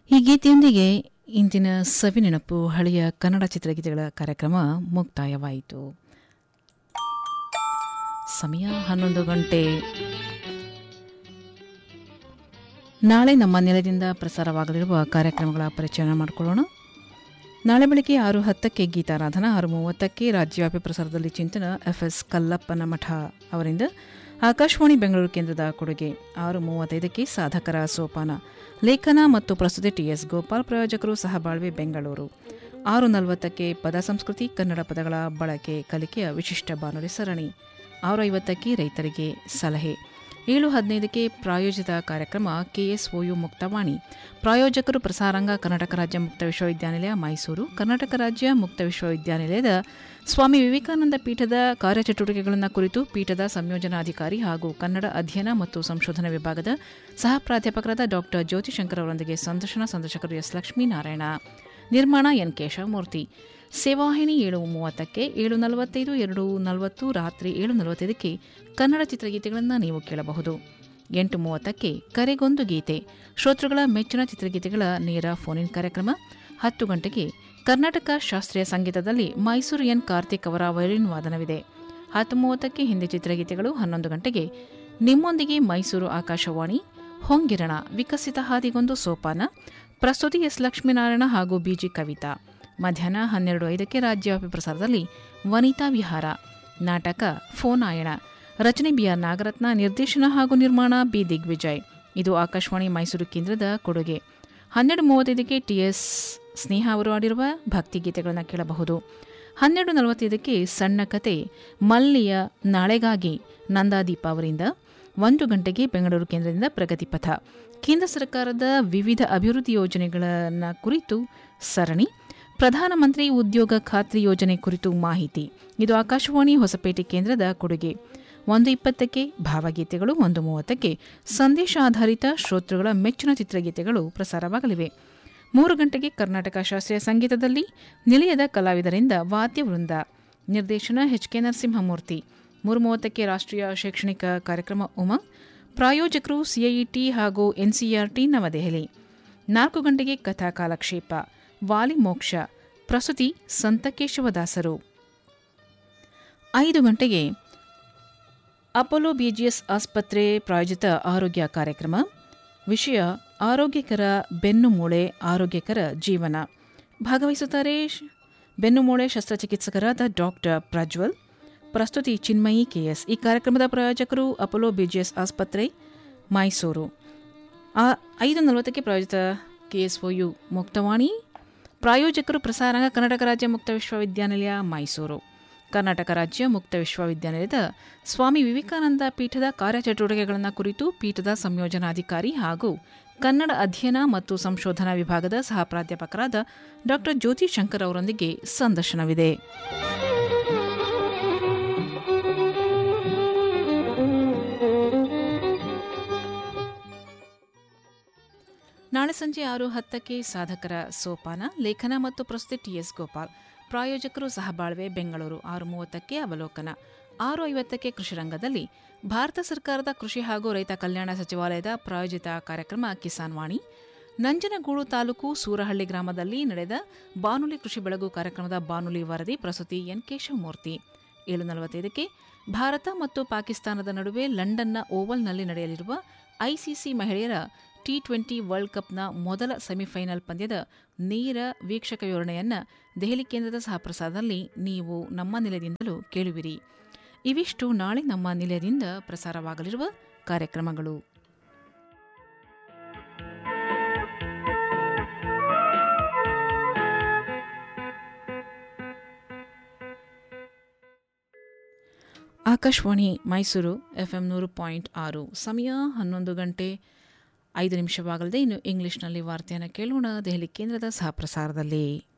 ಈ ಗೀತೆಯೊಂದಿಗೆ ಇಂದಿನ ಸವಿ ನೆನಪು ಹಳೆಯ ಕನ್ನಡ ಚಿತ್ರಗೀತೆಗಳ ಕಾರ್ಯಕ್ರಮ ಮುಕ್ತಾಯವಾಯಿತು ಸಮಯ ಹನ್ನೊಂದು ಗಂಟೆ ನಾಳೆ ನಮ್ಮ ನೆಲದಿಂದ ಪ್ರಸಾರವಾಗಲಿರುವ ಕಾರ್ಯಕ್ರಮಗಳ ಪರಿಚಯ ಮಾಡಿಕೊಳ್ಳೋಣ ನಾಳೆ ಬೆಳಗ್ಗೆ ಆರು ಹತ್ತಕ್ಕೆ ಗೀತಾರಾಧನಾ ಆರು ಮೂವತ್ತಕ್ಕೆ ರಾಜ್ಯವ್ಯಾಪಿ ಪ್ರಸಾರದಲ್ಲಿ ಚಿಂತನ ಎಫ್ಎಸ್ ಕಲ್ಲಪ್ಪನ ಮಠ ಅವರಿಂದ ಆಕಾಶವಾಣಿ ಬೆಂಗಳೂರು ಕೇಂದ್ರದ ಕೊಡುಗೆ ಆರು ಮೂವತ್ತೈದಕ್ಕೆ ಸಾಧಕರ ಸೋಪಾನ ಲೇಖನ ಮತ್ತು ಪ್ರಸ್ತುತಿ ಟಿಎಸ್ ಗೋಪಾಲ್ ಪ್ರಯೋಜಕರು ಸಹಬಾಳ್ವೆ ಬೆಂಗಳೂರು ಆರು ನಲವತ್ತಕ್ಕೆ ಪದ ಸಂಸ್ಕೃತಿ ಕನ್ನಡ ಪದಗಳ ಬಳಕೆ ಕಲಿಕೆಯ ವಿಶಿಷ್ಟ ಬಾನುಲಿ ಸರಣಿ ಆರು ಐವತ್ತಕ್ಕೆ ರೈತರಿಗೆ ಸಲಹೆ ಏಳು ಹದಿನೈದಕ್ಕೆ ಪ್ರಾಯೋಜಿತ ಕಾರ್ಯಕ್ರಮ ಕೆಎಸ್ಒಯು ಮುಕ್ತವಾಣಿ ಪ್ರಾಯೋಜಕರು ಪ್ರಸಾರಾಂಗ ಕರ್ನಾಟಕ ರಾಜ್ಯ ಮುಕ್ತ ವಿಶ್ವವಿದ್ಯಾನಿಲಯ ಮೈಸೂರು ಕರ್ನಾಟಕ ರಾಜ್ಯ ಮುಕ್ತ ವಿಶ್ವವಿದ್ಯಾನಿಲಯದ ಸ್ವಾಮಿ ವಿವೇಕಾನಂದ ಪೀಠದ ಕಾರ್ಯಚಟುವಟಿಕೆಗಳನ್ನು ಕುರಿತು ಪೀಠದ ಸಂಯೋಜನಾಧಿಕಾರಿ ಹಾಗೂ ಕನ್ನಡ ಅಧ್ಯಯನ ಮತ್ತು ಸಂಶೋಧನಾ ವಿಭಾಗದ ಸಹ ಪ್ರಾಧ್ಯಾಪಕರಾದ ಡಾಕ್ಟರ್ ಜ್ಯೋತಿಶಂಕರ್ ಅವರೊಂದಿಗೆ ಸಂದರ್ಶನ ಸಂದರ್ಶಕರು ಎಸ್ ಲಕ್ಷ್ಮೀನಾರಾಯಣ ನಿರ್ಮಾಣ ಎನ್ ಕೇಶವಮೂರ್ತಿ ಸೇವಾಹಿನಿ ಏಳು ಮೂವತ್ತಕ್ಕೆ ಏಳು ನಲವತ್ತೈದು ಎರಡು ನಲವತ್ತು ರಾತ್ರಿ ಏಳು ನಲವತ್ತೈದಕ್ಕೆ ಕನ್ನಡ ಚಿತ್ರಗೀತೆಗಳನ್ನು ನೀವು ಕೇಳಬಹುದು ಎಂಟು ಮೂವತ್ತಕ್ಕೆ ಕರೆಗೊಂದು ಗೀತೆ ಶ್ರೋತೃಗಳ ಮೆಚ್ಚಿನ ಚಿತ್ರಗೀತೆಗಳ ನೇರ ಫೋನ್ ಇನ್ ಕಾರ್ಯಕ್ರಮ ಹತ್ತು ಗಂಟೆಗೆ ಕರ್ನಾಟಕ ಶಾಸ್ತ್ರೀಯ ಸಂಗೀತದಲ್ಲಿ ಮೈಸೂರು ಎನ್ ಕಾರ್ತಿಕ್ ಅವರ ವಯೋಲಿನ್ ವಾದನವಿದೆ ಹತ್ತು ಮೂವತ್ತಕ್ಕೆ ಹಿಂದಿ ಚಿತ್ರಗೀತೆಗಳು ಹನ್ನೊಂದು ಗಂಟೆಗೆ ನಿಮ್ಮೊಂದಿಗೆ ಮೈಸೂರು ಆಕಾಶವಾಣಿ ಹೊಂಗಿರಣ ವಿಕಸಿತ ಹಾದಿಗೊಂದು ಸೋಪಾನ ಪ್ರಸ್ತುತಿ ಎಸ್ ಲಕ್ಷ್ಮೀನಾರಾಯಣ ಹಾಗೂ ಬಿಜಿ ಕವಿತಾ ಮಧ್ಯಾಹ್ನ ಹನ್ನೆರಡು ಐದಕ್ಕೆ ರಾಜ್ಯವ್ಯಾಪಿ ಪ್ರಸಾರದಲ್ಲಿ ವನಿತಾ ವಿಹಾರ ನಾಟಕ ಫೋನಾಯಣ ರಚನೆ ಬಿಆರ್ ನಾಗರತ್ನ ನಿರ್ದೇಶನ ಹಾಗೂ ನಿರ್ಮಾಣ ಬಿ ದಿಗ್ವಿಜಯ್ ಇದು ಆಕಾಶವಾಣಿ ಮೈಸೂರು ಕೇಂದ್ರದ ಕೊಡುಗೆ ಹನ್ನೆರಡು ಮೂವತ್ತೈದಕ್ಕೆ ಟಿಎಸ್ ಸ್ನೇಹ ಅವರು ಆಡಿರುವ ಭಕ್ತಿಗೀತೆಗಳನ್ನು ಕೇಳಬಹುದು ಹನ್ನೆರಡು ನಲವತ್ತೈದಕ್ಕೆ ಸಣ್ಣ ಕತೆ ಮಲ್ಲಿಯ ನಾಳೆಗಾಗಿ ನಂದಾದೀಪ ಅವರಿಂದ ಒಂದು ಗಂಟೆಗೆ ಬೆಂಗಳೂರು ಕೇಂದ್ರದಿಂದ ಪ್ರಗತಿಪಥ ಕೇಂದ್ರ ಸರ್ಕಾರದ ವಿವಿಧ ಅಭಿವೃದ್ಧಿ ಯೋಜನೆಗಳನ್ನು ಕುರಿತು ಸರಣಿ ಪ್ರಧಾನಮಂತ್ರಿ ಉದ್ಯೋಗ ಖಾತ್ರಿ ಯೋಜನೆ ಕುರಿತು ಮಾಹಿತಿ ಇದು ಆಕಾಶವಾಣಿ ಹೊಸಪೇಟೆ ಕೇಂದ್ರದ ಕೊಡುಗೆ ಒಂದು ಇಪ್ಪತ್ತಕ್ಕೆ ಭಾವಗೀತೆಗಳು ಒಂದು ಮೂವತ್ತಕ್ಕೆ ಸಂದೇಶ ಆಧಾರಿತ ಶ್ರೋತೃಗಳ ಮೆಚ್ಚಿನ ಚಿತ್ರಗೀತೆಗಳು ಪ್ರಸಾರವಾಗಲಿವೆ ಮೂರು ಗಂಟೆಗೆ ಕರ್ನಾಟಕ ಶಾಸ್ತ್ರೀಯ ಸಂಗೀತದಲ್ಲಿ ನಿಲಯದ ಕಲಾವಿದರಿಂದ ವಾದ್ಯವೃಂದ ನಿರ್ದೇಶನ ಎಚ್ ಕೆ ನರಸಿಂಹಮೂರ್ತಿ ಮೂರು ಮೂವತ್ತಕ್ಕೆ ರಾಷ್ಟ್ರೀಯ ಶೈಕ್ಷಣಿಕ ಕಾರ್ಯಕ್ರಮ ಉಮಂಗ್ ಪ್ರಾಯೋಜಕರು ಸಿಐಇಟಿ ಹಾಗೂ ಎನ್ಸಿಇಆರ್ಟಿ ನವದೆಹಲಿ ನಾಲ್ಕು ಗಂಟೆಗೆ ಕಥಾ ಕಾಲಕ್ಷೇಪ ವಾಲಿ ಮೋಕ್ಷ ಪ್ರಸ್ತುತಿ ಸಂತಕೇಶವದಾಸರು ಐದು ಗಂಟೆಗೆ ಅಪೋಲೋ ಬಿಜಿಎಸ್ ಆಸ್ಪತ್ರೆ ಪ್ರಾಯೋಜಿತ ಆರೋಗ್ಯ ಕಾರ್ಯಕ್ರಮ ವಿಷಯ ಆರೋಗ್ಯಕರ ಬೆನ್ನು ಮೂಳೆ ಆರೋಗ್ಯಕರ ಜೀವನ ಭಾಗವಹಿಸುತ್ತಾರೆ ಬೆನ್ನು ಮೂಳೆ ಶಸ್ತ್ರಚಿಕಿತ್ಸಕರಾದ ಡಾಕ್ಟರ್ ಪ್ರಜ್ವಲ್ ಪ್ರಸ್ತುತಿ ಚಿನ್ಮಯಿ ಕೆಎಸ್ ಈ ಕಾರ್ಯಕ್ರಮದ ಪ್ರಾಯೋಜಕರು ಅಪೋಲೋ ಬಿಜಿಎಸ್ ಆಸ್ಪತ್ರೆ ಮೈಸೂರು ಐದು ನಲವತ್ತಕ್ಕೆ ಪ್ರಾಯೋಜಿತ ಕೆಎಸ್ಒಯು ಮುಕ್ತವಾಣಿ ಪ್ರಾಯೋಜಕರು ಪ್ರಸಾರಾಂಗ ಕರ್ನಾಟಕ ರಾಜ್ಯ ಮುಕ್ತ ವಿಶ್ವವಿದ್ಯಾನಿಲಯ ಮೈಸೂರು ಕರ್ನಾಟಕ ರಾಜ್ಯ ಮುಕ್ತ ವಿಶ್ವವಿದ್ಯಾನಿಲಯದ ಸ್ವಾಮಿ ವಿವೇಕಾನಂದ ಪೀಠದ ಕಾರ್ಯಚಟುವಟಿಕೆಗಳನ್ನು ಕುರಿತು ಪೀಠದ ಸಂಯೋಜನಾಧಿಕಾರಿ ಹಾಗೂ ಕನ್ನಡ ಅಧ್ಯಯನ ಮತ್ತು ಸಂಶೋಧನಾ ವಿಭಾಗದ ಸಹ ಪ್ರಾಧ್ಯಾಪಕರಾದ ಡಾಕ್ಟರ್ ಜ್ಯೋತಿ ಶಂಕರ್ ಅವರೊಂದಿಗೆ ಸಂದರ್ಶನವಿದೆ ನಾಳೆ ಸಂಜೆ ಆರು ಹತ್ತಕ್ಕೆ ಸಾಧಕರ ಸೋಪಾನ ಲೇಖನ ಮತ್ತು ಪ್ರಸ್ತುತಿ ಟಿಎಸ್ ಗೋಪಾಲ್ ಪ್ರಾಯೋಜಕರು ಸಹಬಾಳ್ವೆ ಬೆಂಗಳೂರು ಆರು ಮೂವತ್ತಕ್ಕೆ ಅವಲೋಕನ ಆರು ಐವತ್ತಕ್ಕೆ ಕೃಷಿ ರಂಗದಲ್ಲಿ ಭಾರತ ಸರ್ಕಾರದ ಕೃಷಿ ಹಾಗೂ ರೈತ ಕಲ್ಯಾಣ ಸಚಿವಾಲಯದ ಪ್ರಾಯೋಜಿತ ಕಾರ್ಯಕ್ರಮ ಕಿಸಾನ್ ವಾಣಿ ನಂಜನಗೂಡು ತಾಲೂಕು ಸೂರಹಳ್ಳಿ ಗ್ರಾಮದಲ್ಲಿ ನಡೆದ ಬಾನುಲಿ ಕೃಷಿ ಬೆಳಗು ಕಾರ್ಯಕ್ರಮದ ಬಾನುಲಿ ವರದಿ ಪ್ರಸ್ತುತಿ ಎನ್ ಕೇಶವಮೂರ್ತಿ ಏಳು ನಲವತ್ತೈದಕ್ಕೆ ಭಾರತ ಮತ್ತು ಪಾಕಿಸ್ತಾನದ ನಡುವೆ ಲಂಡನ್ನ ಓವಲ್ನಲ್ಲಿ ನಡೆಯಲಿರುವ ಐಸಿಸಿ ಮಹಿಳೆಯರ ಟಿ ಟ್ವೆಂಟಿ ವರ್ಲ್ಡ್ ಕಪ್ನ ಮೊದಲ ಸೆಮಿಫೈನಲ್ ಪಂದ್ಯದ ನೇರ ವೀಕ್ಷಕ ವಿವರಣೆಯನ್ನು ದೆಹಲಿ ಕೇಂದ್ರದ ಸಹಪ್ರಸಾರದಲ್ಲಿ ನೀವು ನಮ್ಮ ನಿಲಯದಿಂದಲೂ ಕೇಳುವಿರಿ ಇವಿಷ್ಟು ನಾಳೆ ನಮ್ಮ ನಿಲಯದಿಂದ ಪ್ರಸಾರವಾಗಲಿರುವ ಕಾರ್ಯಕ್ರಮಗಳು ಆಕಾಶವಾಣಿ ಮೈಸೂರು ಎಫ್ಎಂ ನೂರು ಪಾಯಿಂಟ್ ಆರು ಸಮಯ ಹನ್ನೊಂದು ಗಂಟೆ ಐದು ನಿಮಿಷವಾಗಲಿದೆ ಇನ್ನು ಇಂಗ್ಲಿಷ್ನಲ್ಲಿ ವಾರ್ತೆಯನ್ನು ಕೇಳೋಣ ದೆಹಲಿ ಕೇಂದ್ರದ ಸಹ ಪ್ರಸಾರದಲ್ಲಿ